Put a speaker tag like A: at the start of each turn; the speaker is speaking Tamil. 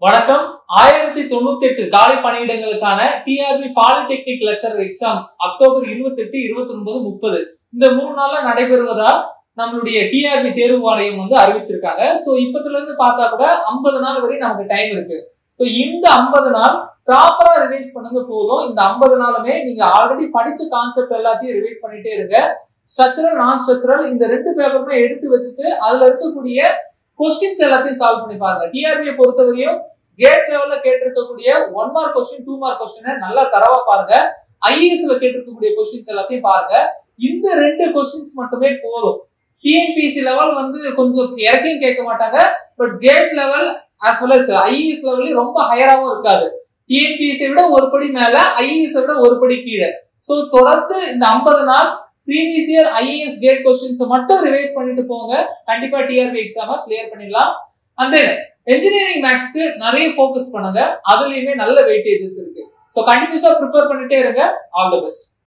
A: வணக்கம் ஆயிரத்தி தொண்ணூத்தி எட்டு காலி பணியிடங்களுக்கான TRP polytechnic lecturer exam October இருபத்தி எட்டு இருபத்தி ஒன்பது முப்பது இந்த மூணு நாள்ல நடைபெறுவதா நம்மளுடைய டிஆர்பி தேர்வு வாரியம் வந்து அறிவிச்சிருக்காங்க சோ இப்பத்துல இருந்து பார்த்தா கூட ஐம்பது நாள் வரை நமக்கு டைம் இருக்கு சோ இந்த ஐம்பது நாள் ப்ராப்பரா ரிவைஸ் பண்ணுங்க போதும் இந்த ஐம்பது நாளுமே நீங்க ஆல்ரெடி படிச்ச கான்செப்ட் எல்லாத்தையும் ரிவைஸ் பண்ணிட்டே இருங்க ஸ்ட்ரக்சரல் நான் ஸ்ட்ரக்சரல் இந்த ரெண்டு பேப்பருமே எடுத்து வச்சுட்டு அதுல இருக்கக்கூடிய கொஸ்டின்ஸ் எல்லாத்தையும் சால்வ் பண்ணி பாருங்க டிஆர்பியை பொறுத்தவரையும் கேட் லெவல்ல கேட்டிருக்கக்கூடிய one mark question two mark question நல்லா தரவா பாருங்க ஐஏஎஸ்ல கேட்டிருக்கக்கூடிய கொஸ்டின்ஸ் எல்லாத்தையும் பாருங்க இந்த ரெண்டு கொஸ்டின்ஸ் மட்டுமே போதும் டிஎன்பிசி லெவல் வந்து கொஞ்சம் இறக்கையும் கேட்க மாட்டாங்க but GATE level as well as IAS லெவல்லையும் ரொம்ப ஹையராகவும் இருக்காது டிஎன்பிஎஸ்சி விட ஒரு படி மேல ஐஏஎஸ் விட ஒரு படி கீழே ஸோ தொடர்ந்து இந்த ஐம்பது நாள் previous year IAS GATE questions மட்டும் ரிவைஸ் பண்ணிட்டு போங்க கண்டிப்பா டிஆர்பி எக்ஸாம கிளியர் பண்ணிடலாம் அண்ட் தென் என்ஜினியரிங் மேக்ஸ்க்கு நிறைய ஃபோக்கஸ் பண்ணுங்க அதுலயுமே நல்ல வெயிட்டேஜஸ் இருக்கு ஸோ கண்டினியூஸா ப்ரிப்பேர் பண்ணிட்டே இருங்க ஆல் தி பெஸ்ட்